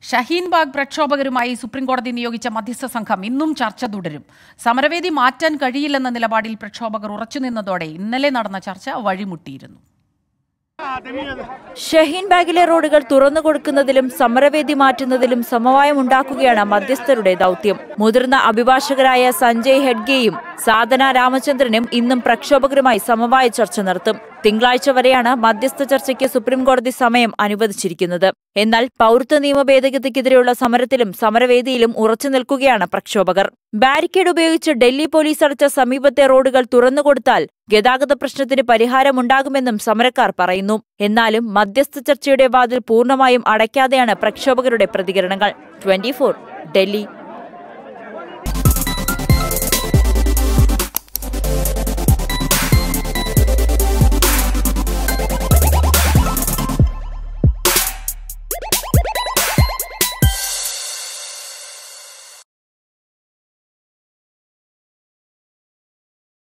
ഷഹീൻബാഗ് പ്രക്ഷോഭകരുമായി സുപ്രീംകോടതി നിയോഗിച്ച മധ്യസ്ഥ സംഘം ഇന്നും ചർച്ച തുടരും സമരവേദി മാറ്റാൻ കഴിയില്ലെന്ന നിലപാടിൽ പ്രക്ഷോഭകർ ഉറച്ചുനിന്നതോടെ ഇന്നലെ നടന്ന ചർച്ച വഴിമുട്ടിയിരുന്നു ഷഹീൻ ബാഗിലെ റോഡുകൾ തുറന്നു കൊടുക്കുന്നതിലും സമരവേദി മാറ്റുന്നതിലും സമവായം ഉണ്ടാക്കുകയാണ് മധ്യസ്ഥരുടെ ദൗത്യം മുതിർന്ന അഭിഭാഷകരായ സഞ്ജയ് ഹെഡ്ഗെയും സാധന രാമചന്ദ്രനും ഇന്നും പ്രക്ഷോഭകരുമായി സമവായ ചർച്ച നടത്തും തിങ്കളാഴ്ച വരെയാണ് മധ്യസ്ഥ ചർച്ചയ്ക്ക് സുപ്രീംകോടതി സമയം അനുവദിച്ചിരിക്കുന്നത് എന്നാൽ പൗരത്വ നിയമ ഭേദഗതിക്കെതിരെയുള്ള സമരത്തിലും സമരവേദിയിലും ഉറച്ചു നിൽക്കുകയാണ് പ്രക്ഷോഭകർ ബാരിക്കേഡ് ഉപയോഗിച്ച് ഡൽഹി പോലീസ് അടച്ച സമീപത്തെ റോഡുകൾ തുറന്നുകൊടുത്താൽ ഗതാഗത പ്രശ്നത്തിന് പരിഹാരമുണ്ടാകുമെന്നും സമരക്കാർ പറയുന്നു എന്നാലും മധ്യസ്ഥ ചർച്ചയുടെ വാതിൽ പൂർണ്ണമായും അടയ്ക്കാതെയാണ് പ്രക്ഷോഭകരുടെ പ്രതികരണങ്ങൾ ട്വന്റി ഡൽഹി